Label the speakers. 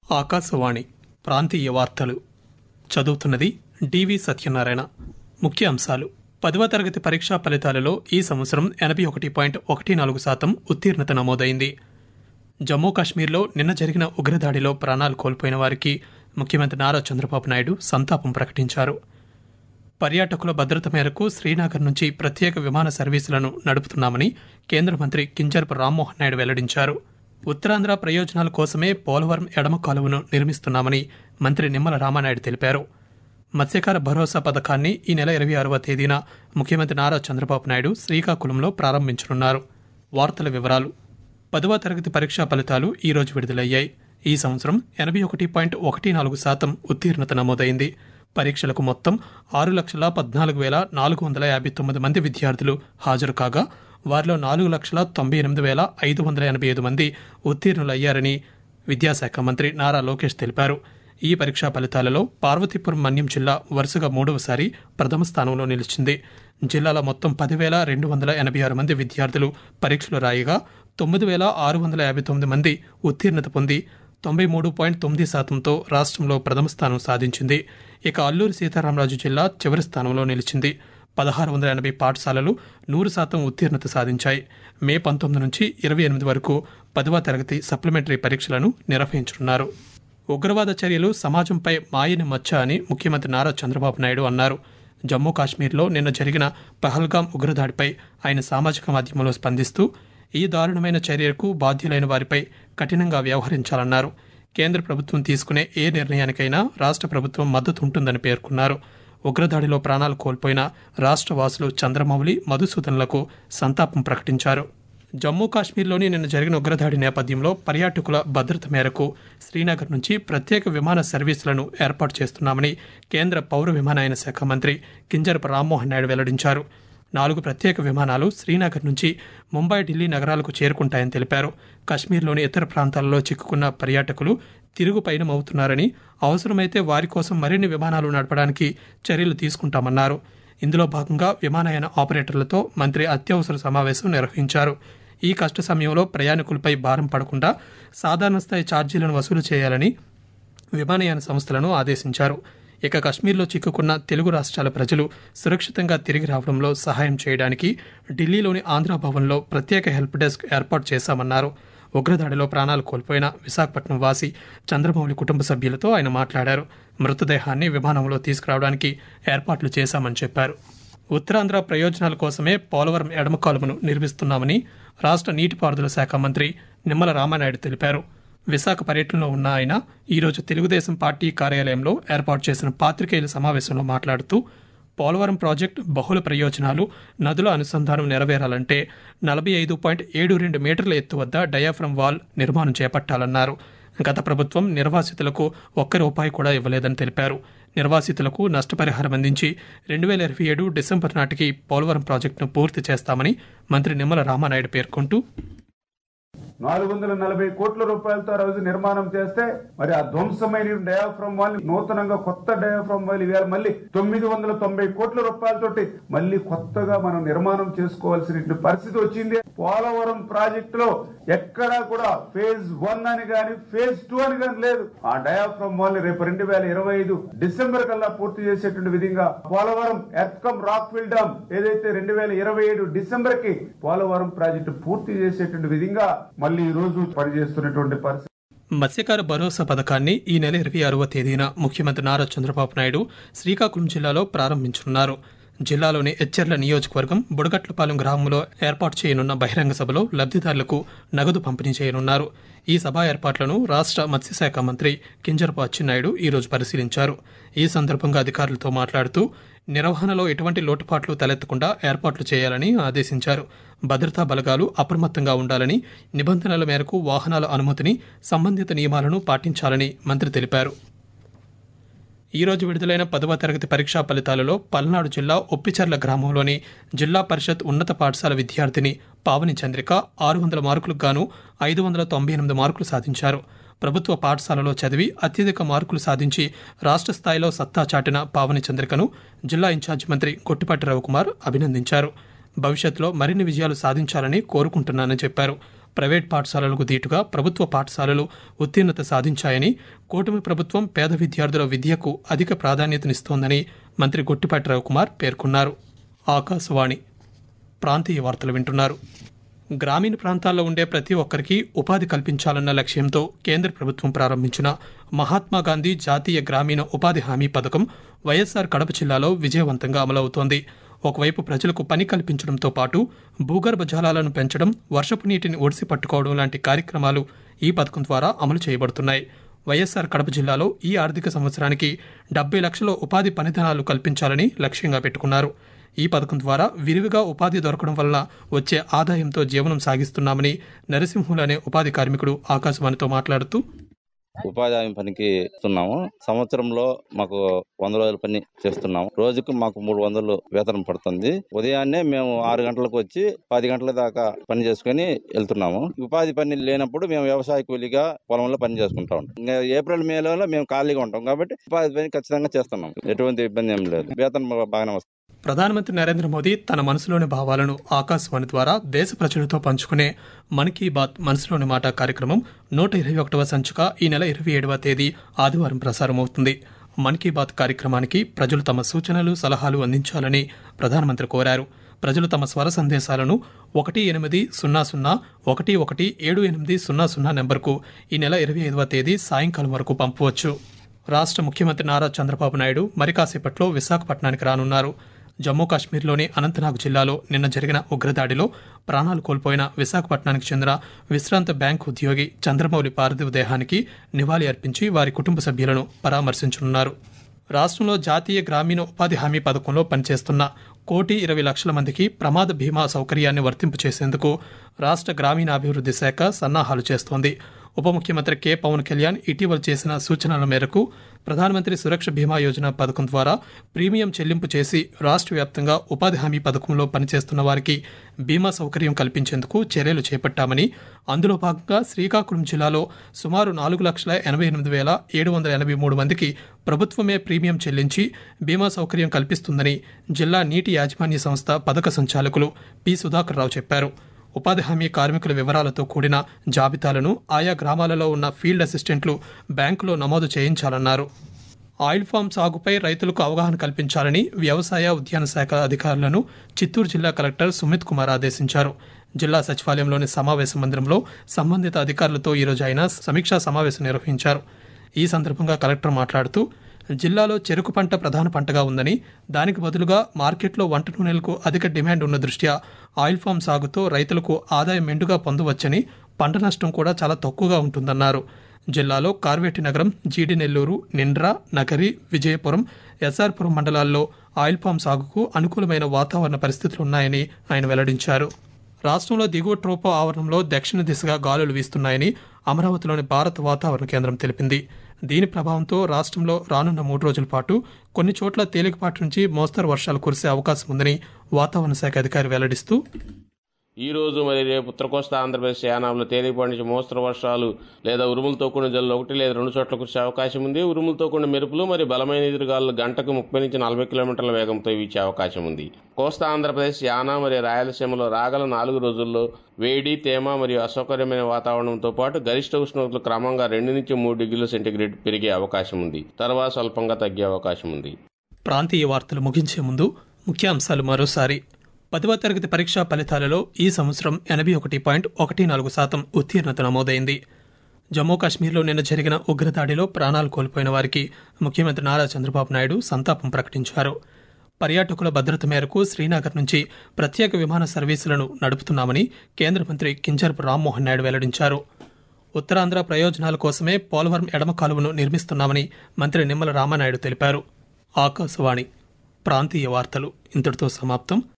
Speaker 1: ఆకాశవాణి ప్రాంతీయ వార్తలు చదువుతున్నది డివి సత్యనారాయణ ముఖ్య అంశాలు పదవ తరగతి పరీక్షా ఫలితాలలో ఈ సంవత్సరం ఎనభై ఒకటి పాయింట్ ఒకటి నాలుగు శాతం ఉత్తీర్ణత నమోదైంది జమ్మూ కాశ్మీర్లో నిన్న జరిగిన ఉగ్రదాడిలో ప్రాణాలు కోల్పోయిన వారికి ముఖ్యమంత్రి నారా చంద్రబాబు నాయుడు సంతాపం ప్రకటించారు పర్యాటకుల భద్రత మేరకు శ్రీనగర్ నుంచి ప్రత్యేక విమాన సర్వీసులను నడుపుతున్నామని కేంద్ర మంత్రి కింజరపు రామ్మోహన్ నాయుడు వెల్లడించారు ఉత్తరాంధ్ర ప్రయోజనాల కోసమే పోలవరం ఎడమ కాలువను నిర్మిస్తున్నామని మంత్రి నిమ్మల రామానాయుడు తెలిపారు మత్స్యకార భరోసా పథకాన్ని ఈ నెల ఇరవై ఆరవ తేదీన ముఖ్యమంత్రి నారా చంద్రబాబు నాయుడు శ్రీకాకుళంలో ప్రారంభించనున్నారు వార్తల వివరాలు పదవ తరగతి పరీక్షా ఫలితాలు ఈ రోజు విడుదలయ్యాయి ఈ సంవత్సరం ఎనభై ఒకటి పాయింట్ ఒకటి నాలుగు శాతం ఉత్తీర్ణత నమోదైంది పరీక్షలకు మొత్తం ఆరు లక్షల పద్నాలుగు వేల నాలుగు వందల యాభై తొమ్మిది మంది విద్యార్థులు హాజరు కాగా వారిలో నాలుగు లక్షల తొంభై ఎనిమిది వేల ఐదు వందల ఎనభై ఐదు మంది ఉత్తీర్ణులయ్యారని విద్యాశాఖ మంత్రి నారా లోకేష్ తెలిపారు ఈ పరీక్షా ఫలితాలలో పార్వతీపురం మన్యం జిల్లా వరుసగా మూడవసారి ప్రథమ స్థానంలో నిలిచింది జిల్లాలో మొత్తం పదివేల రెండు వందల ఎనభై ఆరు మంది విద్యార్థులు పరీక్షలు రాయగా తొమ్మిది వేల ఆరు వందల యాభై తొమ్మిది మంది ఉత్తీర్ణత పొంది తొంభై మూడు పాయింట్ తొమ్మిది శాతంతో రాష్ట్రంలో ప్రథమ స్థానం సాధించింది ఇక అల్లూరి సీతారామరాజు జిల్లా చివరి స్థానంలో నిలిచింది పదహారు వందల ఎనభై పాఠశాలలు నూరు శాతం ఉత్తీర్ణత సాధించాయి మే పంతొమ్మిది నుంచి ఇరవై ఎనిమిది వరకు పదవ తరగతి సప్లిమెంటరీ పరీక్షలను నిర్వహించనున్నారు ఉగ్రవాద చర్యలు సమాజంపై మాయని మచ్చ అని ముఖ్యమంత్రి నారా చంద్రబాబు నాయుడు అన్నారు జమ్మూ కాశ్మీర్లో నిన్న జరిగిన పహల్గాం ఉగ్రదాడిపై ఆయన సామాజిక మాధ్యమంలో స్పందిస్తూ ఈ దారుణమైన చర్యలకు బాధ్యులైన వారిపై కఠినంగా వ్యవహరించాలన్నారు కేంద్ర ప్రభుత్వం తీసుకునే ఏ నిర్ణయానికైనా రాష్ట్ర ప్రభుత్వం మద్దతు ఉంటుందని పేర్కొన్నారు ఉగ్రదాడిలో ప్రాణాలు కోల్పోయిన రాష్ట్ర వాసులు చంద్రమౌళి మధుసూదన్లకు సంతాపం ప్రకటించారు జమ్మూ కాశ్మీర్లోని నిన్న జరిగిన ఉగ్రదాడి నేపథ్యంలో పర్యాటకుల భద్రత మేరకు శ్రీనగర్ నుంచి ప్రత్యేక విమాన సర్వీసులను ఏర్పాటు చేస్తున్నామని కేంద్ర పౌర విమానయాన శాఖ మంత్రి కింజరపు రామ్మోహన్ నాయుడు వెల్లడించారు నాలుగు ప్రత్యేక విమానాలు శ్రీనగర్ నుంచి ముంబై ఢిల్లీ నగరాలకు చేరుకుంటాయని తెలిపారు కశ్మీర్లోని ఇతర ప్రాంతాలలో చిక్కుకున్న పర్యాటకులు తిరుగు పయనమవుతున్నారని అవసరమైతే వారి కోసం మరిన్ని విమానాలు నడపడానికి చర్యలు తీసుకుంటామన్నారు ఇందులో భాగంగా విమానయాన ఆపరేటర్లతో మంత్రి అత్యవసర సమావేశం నిర్వహించారు ఈ కష్ట సమయంలో ప్రయాణికులపై భారం పడకుండా సాధారణ స్థాయి ఛార్జీలను వసూలు చేయాలని విమానయాన సంస్థలను ఆదేశించారు ఇక కశ్మీర్లో చిక్కుకున్న తెలుగు రాష్ట్రాల ప్రజలు సురక్షితంగా తిరిగి రావడంలో సహాయం చేయడానికి ఢిల్లీలోని ఆంధ్ర భవన్లో ప్రత్యేక హెల్ప్ డెస్క్ ఏర్పాటు చేశామన్నారు ఉగ్రదాడిలో ప్రాణాలు కోల్పోయిన విశాఖపట్నం వాసి చంద్రమౌళి కుటుంబ సభ్యులతో ఆయన మాట్లాడారు మృతదేహాన్ని విమానంలో తీసుకురావడానికి ఏర్పాట్లు చేశామని చెప్పారు ఉత్తరాంధ్ర ప్రయోజనాల కోసమే పోలవరం ఎడమ కాలువను నిర్మిస్తున్నామని రాష్ట్ర నీటిపారుదల శాఖ మంత్రి నిమ్మల రామానాయుడు తెలిపారు విశాఖ పర్యటనలో ఉన్న ఆయన ఈరోజు తెలుగుదేశం పార్టీ కార్యాలయంలో ఏర్పాటు చేసిన పాత్రికేయుల సమావేశంలో మాట్లాడుతూ పోలవరం ప్రాజెక్టు బహుళ ప్రయోజనాలు నదుల అనుసంధానం నెరవేరాలంటే నలభై ఐదు పాయింట్ ఏడు రెండు మీటర్ల ఎత్తు వద్ద డయాఫ్రమ్ వాల్ నిర్మాణం చేపట్టాలన్నారు గత ప్రభుత్వం నిర్వాసితులకు ఒక్క రూపాయి కూడా ఇవ్వలేదని తెలిపారు నిర్వాసితులకు నష్టపరిహారం అందించి రెండు వేల ఇరవై ఏడు డిసెంబర్ నాటికి పోలవరం ప్రాజెక్టును పూర్తి చేస్తామని మంత్రి నిమ్మల రామానాయుడు పేర్కొంటూ
Speaker 2: నాలుగు వందల నలభై కోట్ల రూపాయలతో ఆ రోజు నిర్మాణం చేస్తే మరి ఆ ధ్వంసమైన డయాఫ్రమ్ వాల్ నూతనంగా కొత్త డయాఫ్రమ్ వాల్ ఇవాళ మళ్ళీ తొమ్మిది వందల తొంభై కోట్ల రూపాయలతోటి మళ్ళీ కొత్తగా మనం నిర్మాణం చేసుకోవాల్సిన పరిస్థితి వచ్చింది పోలవరం ప్రాజెక్టులో ఎక్కడా కూడా ఫేజ్ వన్ అని గాని ఫేజ్ టూ అని గాని లేదు ఆ డయాఫ్రమ్ వాల్ రేపు రెండు వేల ఇరవై ఐదు డిసెంబర్ కల్లా పూర్తి చేసేటువంటి విధంగా Polavaram earth cum rock fill dam ఏదైతే రెండు వేల ఇరవై ఏడు డిసెంబర్ కి పోలవరం ప్రాజెక్టు పూర్తి చేసేటువంటి విధంగా మళ్ళీ ఈ రోజు పనిచేస్తున్నటువంటి పరిస్థితి
Speaker 1: మత్స్యకార భరోసా పథకాన్ని ఈ నెల ఇరవై ఆరవ తేదీన ముఖ్యమంత్రి నారా చంద్రబాబు నాయుడు శ్రీకాకుళం జిల్లాలో ప్రారంభించనున్నారు జిల్లాలోని ఎచ్చెర్ల నియోజకవర్గం బుడగట్లపాలెం గ్రామంలో ఏర్పాటు చేయనున్న బహిరంగ సభలో లబ్ధిదారులకు నగదు పంపిణీ చేయనున్నారు ఈ సభా ఏర్పాట్లను రాష్ట్ర మత్స్యశాఖ మంత్రి కింజరపు అచ్చెన్నాయుడు ఈరోజు పరిశీలించారు ఈ సందర్భంగా అధికారులతో మాట్లాడుతూ నిర్వహణలో ఎటువంటి లోటుపాట్లు తలెత్తకుండా ఏర్పాట్లు చేయాలని ఆదేశించారు భద్రతా బలగాలు అప్రమత్తంగా ఉండాలని నిబంధనల మేరకు వాహనాల అనుమతిని సంబంధిత నియమాలను పాటించాలని మంత్రి తెలిపారు ఈ రోజు విడుదలైన పదవ తరగతి పరీక్షా ఫలితాలలో పల్నాడు జిల్లా ఒప్పిచర్ల గ్రామంలోని జిల్లా పరిషత్ ఉన్నత పాఠశాల విద్యార్థిని పావని చంద్రిక ఆరు వందల మార్కులకు గాను ఐదు వందల తొంభై ఎనిమిది మార్కులు సాధించారు ప్రభుత్వ పాఠశాలలో చదివి అత్యధిక మార్కులు సాధించి రాష్ట్ర స్థాయిలో సత్తా చాటిన పావని చంద్రికను జిల్లా ఇన్ఛార్జి మంత్రి గొట్టిపాటి రవికుమార్ అభినందించారు భవిష్యత్తులో మరిన్ని విజయాలు సాధించాలని కోరుకుంటున్నానని చెప్పారు ప్రైవేట్ పాఠశాలలకు దీటుగా ప్రభుత్వ పాఠశాలలు ఉత్తీర్ణత సాధించాయని కూటమి ప్రభుత్వం పేద విద్యార్థుల విద్యకు అధిక ప్రాధాన్యతనిస్తోందని మంత్రి గొట్టిపాటి రవికుమార్ పేర్కొన్నారు ఆకాశవాణి ప్రాంతీయ వార్తలు వింటున్నారు గ్రామీణ ప్రాంతాల్లో ఉండే ప్రతి ఒక్కరికి ఉపాధి కల్పించాలన్న లక్ష్యంతో కేంద్ర ప్రభుత్వం ప్రారంభించిన మహాత్మా గాంధీ జాతీయ గ్రామీణ ఉపాధి హామీ పథకం వైఎస్సార్ కడప జిల్లాలో విజయవంతంగా అమలవుతోంది ఒకవైపు ప్రజలకు పని కల్పించడంతో పాటు భూగర్భ జలాలను పెంచడం వర్షపు నీటిని ఒడిసి పట్టుకోవడం లాంటి కార్యక్రమాలు ఈ పథకం ద్వారా అమలు చేయబడుతున్నాయి వైఎస్సార్ కడప జిల్లాలో ఈ ఆర్థిక సంవత్సరానికి డెబ్బై లక్షల ఉపాధి పనిదినాలు కల్పించాలని లక్ష్యంగా పెట్టుకున్నారు ఈ పథకం ద్వారా విరివిగా ఉపాధి దొరకడం వల్ల వచ్చే ఆదాయంతో జీవనం సాగిస్తున్నామని నరసింహులు అనే ఉపాధి కార్మికుడు ఆకాశవాణితో మాట్లాడుతూ
Speaker 3: ఉపాధి హామీ పనికి ఇస్తున్నాము సంవత్సరంలో మాకు వంద రోజుల పని చేస్తున్నాము రోజుకు మాకు మూడు వందలు వేతనం పడుతుంది ఉదయాన్నే మేము ఆరు గంటలకు వచ్చి పది గంటల దాకా పని చేసుకుని వెళ్తున్నాము ఉపాధి పని లేనప్పుడు మేము వ్యవసాయ కూలీగా పొలంలో పని చేసుకుంటాం ఇంకా ఏప్రిల్ మేలో మేము ఖాళీగా ఉంటాం కాబట్టి ఉపాధి పని ఖచ్చితంగా చేస్తున్నాం ఎటువంటి ఇబ్బంది ఏం లేదు వేతనం బాగానే వస్తుంది
Speaker 1: ప్రధానమంత్రి నరేంద్ర మోదీ తన మనసులోని భావాలను ఆకాశవాణి ద్వారా దేశ ప్రజలతో పంచుకునే మన్ కీ బాత్ మనసులోని మాట కార్యక్రమం నూట ఇరవై ఒకటవ సంచిక ఈ నెల ఇరవై ఏడవ తేదీ ఆదివారం ప్రసారమవుతుంది మన్ కీ బాత్ కార్యక్రమానికి ప్రజలు తమ సూచనలు సలహాలు అందించాలని ప్రధానమంత్రి కోరారు ప్రజలు తమ స్వర సందేశాలను ఒకటి ఎనిమిది సున్నా సున్నా ఒకటి ఒకటి ఏడు ఎనిమిది సున్నా సున్నా నెంబర్కు ఈ నెల ఇరవై ఐదవ తేదీ సాయంకాలం వరకు పంపవచ్చు రాష్ట్ర ముఖ్యమంత్రి నారా చంద్రబాబు నాయుడు మరి కాసేపట్లో విశాఖపట్నానికి రానున్నారు జమ్మూ కాశ్మీర్లోని అనంతనాగ్ జిల్లాలో నిన్న జరిగిన ఉగ్రదాడిలో ప్రాణాలు కోల్పోయిన విశాఖపట్నానికి చెందిన విశ్రాంత బ్యాంక్ ఉద్యోగి చంద్రమౌళి పార్థివ దేహానికి నివాళి అర్పించి వారి కుటుంబ సభ్యులను పరామర్శించనున్నారు రాష్ట్రంలో జాతీయ గ్రామీణ ఉపాధి హామీ పథకంలో పనిచేస్తున్న కోటి ఇరవై లక్షల మందికి ప్రమాద బీమా సౌకర్యాన్ని వర్తింపు చేసేందుకు రాష్ట్ర గ్రామీణాభివృద్ధి శాఖ సన్నాహాలు చేస్తోంది ఉప ముఖ్యమంత్రి కె పవన్ కళ్యాణ్ ఇటీవల చేసిన సూచనల మేరకు ప్రధానమంత్రి సురక్ష బీమా యోజన పథకం ద్వారా ప్రీమియం చెల్లింపు చేసి రాష్ట్ర వ్యాప్తంగా ఉపాధి హామీ పథకంలో పనిచేస్తున్న వారికి బీమా సౌకర్యం కల్పించేందుకు చర్యలు చేపట్టామని అందులో భాగంగా శ్రీకాకుళం జిల్లాలో సుమారు నాలుగు లక్షల ఎనభై ఎనిమిది వేల ఏడు వందల ఎనభై మూడు మందికి ప్రభుత్వమే ప్రీమియం చెల్లించి బీమా సౌకర్యం కల్పిస్తుందని జిల్లా నీటి యాజమాన్య సంస్థ పథక సంచాలకులు పి సుధాకర్ రావు చెప్పారు ఉపాధి హామీ కార్మికుల వివరాలతో కూడిన జాబితాలను ఆయా గ్రామాలలో ఉన్న ఫీల్డ్ అసిస్టెంట్లు బ్యాంకులో నమోదు చేయించాలన్నారు ఆయిల్ ఫామ్ సాగుపై రైతులకు అవగాహన కల్పించాలని వ్యవసాయ ఉద్యాన శాఖ అధికారులను చిత్తూరు జిల్లా కలెక్టర్ సుమిత్ కుమార్ ఆదేశించారు జిల్లా సచివాలయంలోని సమావేశ మందిరంలో సంబంధిత అధికారులతో ఈరోజు ఆయన సమీక్షా సమావేశం నిర్వహించారు ఈ సందర్భంగా కలెక్టర్ మాట్లాడుతూ జిల్లాలో చెరుకు పంట ప్రధాన పంటగా ఉందని దానికి బదులుగా మార్కెట్లో వంట నూనెలకు అధిక డిమాండ్ ఉన్న దృష్ట్యా ఆయిల్ ఫామ్ సాగుతో రైతులకు ఆదాయం మెండుగా పొందవచ్చని పంట నష్టం కూడా చాలా తక్కువగా ఉంటుందన్నారు జిల్లాలో కార్వేటి నగరం జీడి నెల్లూరు నిండ్రా నగరి విజయపురం ఎస్ఆర్పురం మండలాల్లో ఆయిల్ పామ్ సాగుకు అనుకూలమైన వాతావరణ పరిస్థితులు ఉన్నాయని ఆయన వెల్లడించారు రాష్ట్రంలో దిగువ ట్రోపో ఆవరణంలో దక్షిణ దిశగా గాలులు వీస్తున్నాయని అమరావతిలోని భారత వాతావరణ కేంద్రం తెలిపింది దీని ప్రభావంతో రాష్ట్రంలో రానున్న మూడు రోజుల పాటు కొన్ని చోట్ల తేలికపాటి నుంచి మోస్తరు వర్షాలు కురిసే అవకాశం ఉందని వాతావరణ శాఖ అధికారి వెల్లడిస్తూ
Speaker 4: ఈ రోజు మరి రేపు ఉత్తర కోస్తా ఆంధ్రప్రదేశ్ యానాంలో తేలికపాటి నుంచి మోస్తరు వర్షాలు లేదా ఉరుములతో కూడిన జల్లు ఒకటి లేదా రెండు చోట్ల కురిసే అవకాశం ఉంది ఉరుములతో కూడిన మెరుపులు మరి బలమైన ఎదురుగాలు గంటకు ముప్పై నుంచి నలభై కిలోమీటర్ల వేగంతో వీచే అవకాశం ఉంది కోస్తా ఆంధ్రప్రదేశ్ యానా మరియు రాయలసీమలో రాగల నాలుగు రోజుల్లో వేడి తేమ మరియు అసౌకర్యమైన వాతావరణంతో పాటు గరిష్ట ఉష్ణోగ్రతలు క్రమంగా రెండు నుంచి మూడు డిగ్రీల సెంటీగ్రేడ్ పెరిగే అవకాశం ఉంది తర్వాత స్వల్పంగా తగ్గే అవకాశం ఉంది
Speaker 1: ప్రాంతీయ వార్తలు ముగించే ముందు ముఖ్యాంశాలు మరోసారి పదవ తరగతి పరీక్షా ఫలితాలలో ఈ సంవత్సరం ఎనభై ఒకటి పాయింట్ ఒకటి నాలుగు శాతం ఉత్తీర్ణత నమోదైంది జమ్మూ కాశ్మీర్లో నిన్న జరిగిన ఉగ్రదాడిలో ప్రాణాలు కోల్పోయిన వారికి ముఖ్యమంత్రి నారా చంద్రబాబు నాయుడు సంతాపం ప్రకటించారు పర్యాటకుల భద్రత మేరకు శ్రీనగర్ నుంచి ప్రత్యేక విమాన సర్వీసులను నడుపుతున్నామని కేంద్ర మంత్రి కింజరపు రామ్మోహన్ నాయుడు వెల్లడించారు ఉత్తరాంధ్ర ప్రయోజనాల కోసమే పోలవరం ఎడమ కాలువను నిర్మిస్తున్నామని మంత్రి నిమ్మల రామానాయుడు తెలిపారు ఆకాశవాణి ప్రాంతీయ వార్తలు ఇంతటితో సమాప్తం